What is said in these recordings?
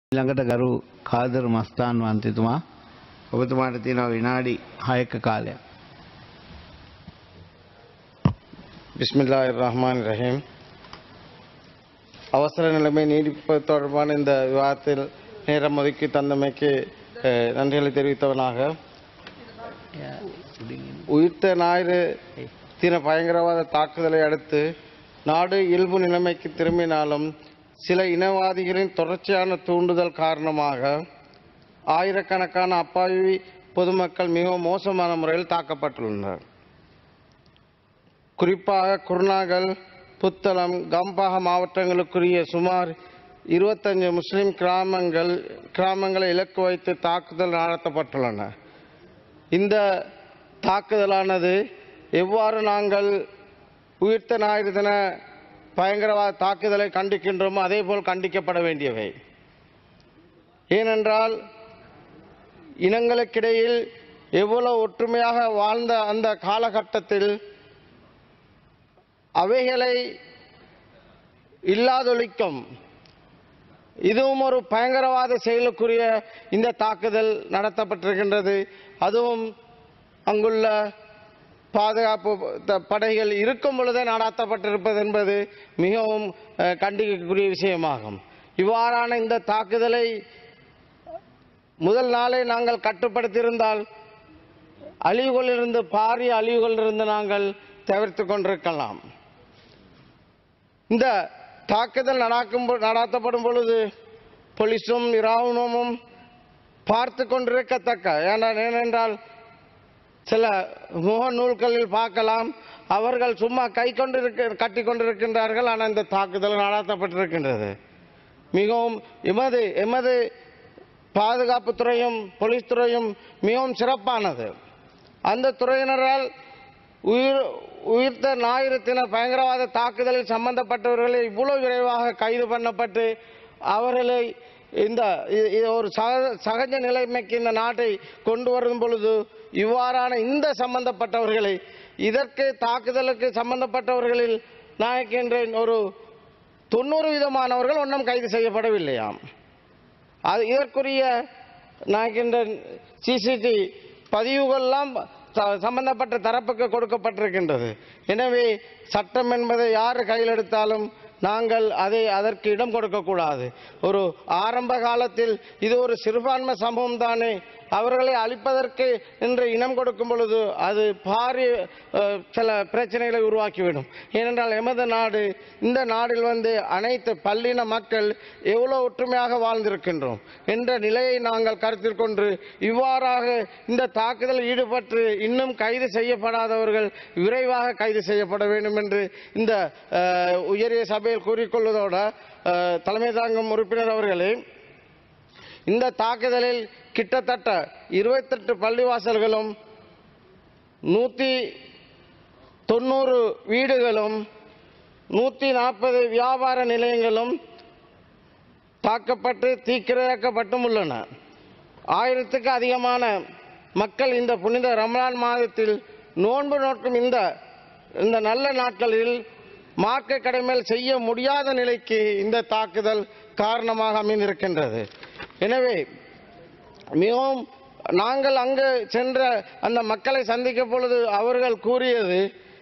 ළඟට ගරු කාදර මස්ථාන් වන්තිතුමා ඔබතුමාට තියෙනවා විනාඩි හයක කාලයක්. பிஸ்மில்லாஹிர் ரஹ்மான் ரஹீம் அவசர நிலைமை நீடிப்பது தொடர்பான இந்த விவாதத்தில் நேரம் ஒதுக்கி தந்தமைக்கு அஹ், நன்றிகளை தெரிவித்தவனாக உயிர்த்த ஞாயிறு தின பயங்கரவாத தாக்குதலை அடுத்து நாடு இயல்பு நிலைமைக்கு திரும்பினாலும் சில இனவாதிகளின் தொடர்ச்சியான தூண்டுதல் காரணமாக ஆயிரக்கணக்கான அப்பாவி பொதுமக்கள் மிகவும் மோசமான முறையில் தாக்கப்பட்டுள்ளனர் குறிப்பாக குருநாகல் புத்தளம் கம்பாக மாவட்டங்களுக்குரிய சுமார் இருபத்தஞ்சு முஸ்லிம் கிராமங்கள் கிராமங்களை இலக்கு வைத்து தாக்குதல் நடத்தப்பட்டுள்ளன இந்த தாக்குதலானது எவ்வாறு நாங்கள் உயிர்த்த ஞாயிறு தின பயங்கரவாத தாக்குதலை கண்டிக்கின்றோமோ அதேபோல் கண்டிக்கப்பட வேண்டியவை ஏனென்றால் இனங்களுக்கிடையில் எவ்வளவு ஒற்றுமையாக வாழ்ந்த அந்த காலகட்டத்தில் அவைகளை இல்லாதொழிக்கும் இதுவும் ஒரு பயங்கரவாத செயலுக்குரிய இந்த தாக்குதல் நடத்தப்பட்டிருக்கின்றது அதுவும் அங்குள்ள பாதுகாப்பு த- படைகள் இருக்கும் பொழுதே நடாத்தப்பட்டிருப்பது என்பது மிகவும் அஹ், கண்டிக்கக்கூடிய விஷயமாகும் இவ்வாறான இந்த தாக்குதலை முதல் நாளே நாங்கள் கட்டுப்படுத்தியிருந்தால் அழிவுகளிலிருந்து பாரிய அழிவுகளிலிருந்து நாங்கள் தவிர்த்து கொண்டிருக்கலாம் இந்த தாக்குதல் நடக்கும் பொ- நடாத்தப்படும் பொழுது போலீஸும் இராணுவமும் பார்த்து கொண்டிருக்கத்தக்க ஏனென்றால் ஏனென்றால் சில முகநூல்களில் பார்க்கலாம் அவர்கள் சும்மா கை கொண்டிருக்க கட்டி கொண்டிருக்கின்றார்கள் ஆனால் இந்த தாக்குதல் நடாத்தப்பட்டிருக்கின்றது மிகவும் எமது எமது பாதுகாப்பு துறையும் போலீஸ் துறையும் மிகவும் சிறப்பானது அந்த துறையினரால் உயிர் உயிர்த்த ஞாயிறு தின பயங்கரவாத தாக்குதலில் சம்பந்தப்பட்டவர்களை இவ்வளவு விரைவாக கைது பண்ணப்பட்டு அவர்களை இந்த இ- இது ஒரு சக சகஜ நிலைமைக்கு இந்த நாட்டை கொண்டு வரும் பொழுது இவ்வாறான இந்த சம்பந்தப்பட்டவர்களை இதற்கு தாக்குதலுக்கு சம்பந்தப்பட்டவர்களில் நான் இருக்கின்றேன் ஒரு தொண்ணூறு விதமானவர்கள் ஒன்றும் கைது செய்யப்படவில்லையாம் அது இதற்குரிய நாகின்ற சிசிடி பதிவுகள்லாம் ச- சம்பந்தப்பட்ட தரப்புக்கு கொடுக்கப்பட்டிருக்கின்றது எனவே சட்டம் என்பதை யார் கையில் எடுத்தாலும் நாங்கள் அதை அதற்கு இடம் கொடுக்கக்கூடாது ஒரு ஆரம்ப காலத்தில் இது ஒரு சிறுபான்மை சமூகம் தானே அவர்களை அழிப்பதற்கு என்று இனம் கொடுக்கும் பொழுது அது பாரிய அஹ், சில பிரச்சனைகளை உருவாக்கிவிடும் ஏனென்றால் எமது நாடு இந்த நாடில் வந்து அனைத்து பல்லின மக்கள் எவ்வளவு ஒற்றுமையாக வாழ்ந்திருக்கின்றோம் என்ற நிலையை நாங்கள் கருத்தில் கொண்டு இவ்வாறாக இந்த தாக்குதல் ஈடுபட்டு இன்னும் கைது செய்யப்படாதவர்கள் விரைவாக கைது செய்யப்பட வேண்டும் என்று இந்த அஹ், உயரிய சபையில் கூறிக்கொள்வதோட அஹ், தலைமை தாங்கும் உறுப்பினர் அவர்களே இந்த தாக்குதலில் கிட்டத்தட்ட இருபத்தெட்டு பள்ளிவாசல்களும் நூற்றி தொண்ணூறு வீடுகளும் நூற்றி நாற்பது வியாபார நிலையங்களும் தாக்கப்பட்டு தீக்கிரையாக்கப்பட்டும் உள்ளன ஆயிரத்துக்கு அதிகமான மக்கள் இந்த புனித ரமலான் மாதத்தில் நோன்பு நோக்கும் இந்த இந்த நல்ல நாட்களில் மார்க்க கடமையில் செய்ய முடியாத நிலைக்கு இந்த தாக்குதல் காரணமாக அமைந்திருக்கின்றது எனவே மிகவும் நாங்கள் அங்கு சென்ற அந்த மக்களை சந்திக்க பொழுது அவர்கள் கூறியது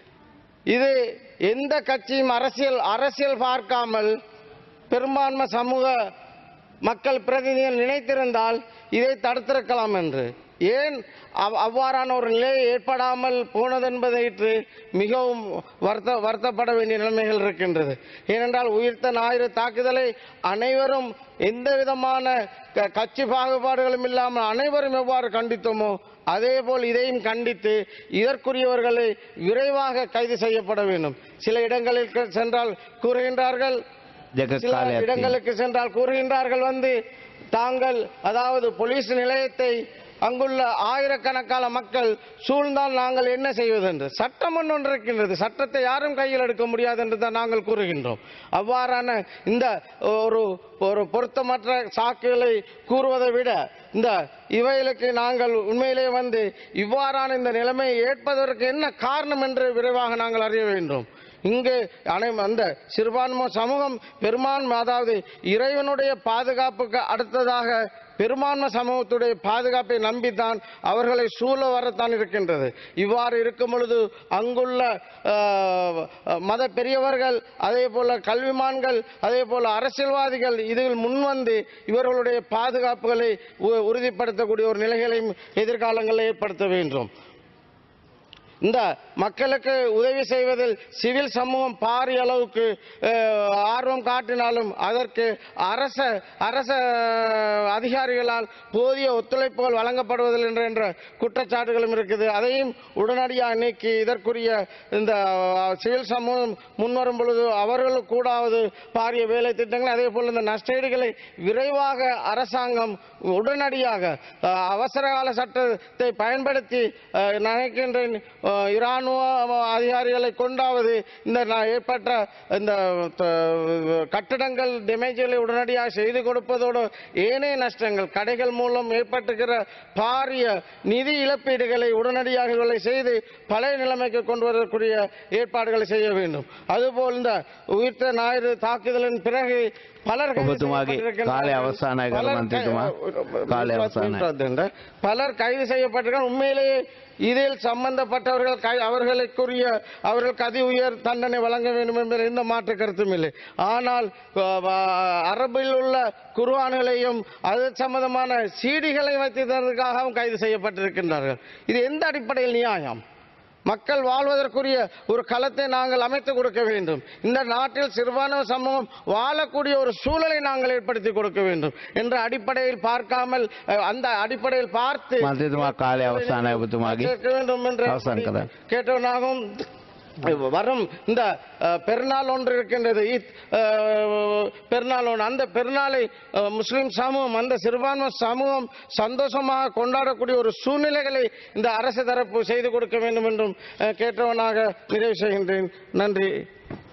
இது எந்த கட்சியும் அரசியல் அரசியல் பார்க்காமல் பெரும்பான்மை சமூக மக்கள் பிரதிநிதிகள் நினைத்திருந்தால் இதை தடுத்திருக்கலாம் என்று ஏன் அவ்- அவ்வாறான ஒரு நிலை ஏற்படாமல் போனதென்பதையிட்டு மிகவும் வருத்த வருத்தப்பட வேண்டிய நிலைமைகள் இருக்கின்றது ஏனென்றால் உயிர்த்த ஞாயிறு தாக்குதலை அனைவரும் எந்த விதமான க- கட்சி பாகுபாடுகளும் இல்லாமல் அனைவரும் எவ்வாறு கண்டித்தோமோ அதேபோல் இதையும் கண்டித்து இதற்குரியவர்களை விரைவாக கைது செய்யப்பட வேண்டும் சில இடங்களில் க- சென்றால் கூறுகின்றார்கள் දෙක சில කාලයක් තියෙනවා. இடங்களுக்கு சென்றால் கூறுகின்றார்கள் வந்து தாங்கள் அதாவது போலீஸ் நிலையத்தை அங்குள்ள ஆயிரக்கணக்கான மக்கள் சூழ்ந்தால் நாங்கள் என்ன செய்வது என்று சட்டம் ஒன்று ஒன்று இருக்கின்றது சட்டத்தை யாரும் கையில் எடுக்க முடியாது என்று தான் நாங்கள் கூறுகின்றோம் அவ்வாறான இந்த ஒரு ஒரு பொருத்தமற்ற சாக்குகளை கூறுவதை விட இந்த இவைகளுக்கு நாங்கள் உண்மையிலே வந்து இவ்வாறான இந்த நிலைமையை ஏற்பதற்கு என்ன காரணம் என்று விரைவாக நாங்கள் அறிய வேண்டும் இங்கு அனை அந்த சிறுபான்மை சமூகம் பெரும்பான்மை அதாவது இறைவனுடைய பாதுகாப்புக்கு அடுத்ததாக பெரும்பான்மை சமூகத்துடைய பாதுகாப்பை நம்பித்தான் அவர்களை சூழ வரத்தான் இருக்கின்றது இவ்வாறு இருக்கும் பொழுது அங்குள்ள ஆஹ், மத பெரியவர்கள் அதே போல கல்விமான்கள் அதே போல அரசியல்வாதிகள் இதில் முன்வந்து இவர்களுடைய பாதுகாப்புகளை உ- உறுதிப்படுத்தக்கூடிய ஒரு நிலைகளையும் எதிர்காலங்களில் ஏற்படுத்த வேண்டும் இந்த மக்களுக்கு உதவி செய்வதில் சிவில் சமூகம் பாரிய அளவுக்கு அஹ், ஆர்வம் காட்டினாலும் அதற்கு அரச அரச அதிகாரிகளால் போதிய ஒத்துழைப்புகள் வழங்கப்படுவதில்லை என்ற என்ற குற்றச்சாட்டுகளும் இருக்குது அதையும் உடனடியாக நீக்கி இதற்குரிய இந்த அஹ், சிவில் சமூகம் முன்வரும் பொழுது அவர்களுக்கு கூடாவது பாரிய வேலை திட்டங்கள் அதே போல் இந்த நஷ்டஈடுகளை விரைவாக அரசாங்கம் உடனடியாக அஹ், அவசர கால சட்டத்தை பயன்படுத்தி அஹ், நினைக்கின்றேன் அஹ், இராணுவ அதிகாரிகளை கொண்டாவது இந்த ந- ஏற்பட்ட இந்த த- கட்டடங்கள் டேமேஜ்களை உடனடியாக செய்து கொடுப்பதோடு ஏனைய நஷ்டங்கள் கடைகள் மூலம் ஏற்பட்டுகிற பாரிய நிதி இழப்பீடுகளை உடனடியாக இவர்களை செய்து பழைய நிலைமைக்கு கொண்டு வருவதற்குரிய ஏற்பாடுகளை செய்ய வேண்டும் அதுபோல் இந்த உயிர்த்த ஞாயிறு தாக்குதலின் பிறகு பலர் கைது ඔබතුමාගේ செய்யப்பட்டிருக்கின்றார்கள். කාලය අවසානයි ගරු பலர் මන්ත්‍රීතුමා. கை- කාලය අවසානයි. சொல்றதுண்டு. பலர் கைது செய்யப்பட்டிருக்காங்க உண்மையிலேயே இதில் சம்பந்தப்பட்டவர்கள் கை- அவர்களுக்குரிய அவர்களுக்கு அதி உயர் தண்டனை வழங்க வேண்டும் என்ற எந்த மாற்று கருத்தும் இல்லை ஆனால் அஹ், அஹ், அரபில் உள்ள குர்ஆன்களையும் அது சம்பந்தமான சீடிகளை வைத்ததற்காகவும் கைது செய்யப்பட்டிருக்கின்றார்கள் இது எந்த அடிப்படையில் நியாயம் மக்கள் வாழ்வதற்குரிய ஒரு களத்தை நாங்கள் அமைத்து கொடுக்க வேண்டும் இந்த நாட்டில் சிறுபான்மை சமூகம் வாழக்கூடிய ஒரு சூழலை நாங்கள் ஏற்படுத்தி கொடுக்க வேண்டும் என்ற அடிப்படையில் பார்க்காமல் அஹ், அந்த அடிப்படையில் பார்த்து මන්ත්‍රීතුමා කාලය අවසානයි ඔබතුමාගේ கேட்க வேண்டும் என்று அவசான் கதை. கேட்டவனாகவும் வரும் இந்த அஹ், பெருநாள் ஒன்று இருக்கின்றது ஈத் அஹ், பெருநாள் ஒன்று அந்த பெருநாளை அஹ், முஸ்லிம் சமூகம் அந்த சிறுபான்மை சமூகம் சந்தோஷமாக கொண்டாடக்கூடிய ஒரு சூழ்நிலைகளை இந்த அரசு தரப்பு செய்து கொடுக்க வேண்டும் என்றும் அஹ், கேட்டவனாக நிறைவு செய்கின்றேன் நன்றி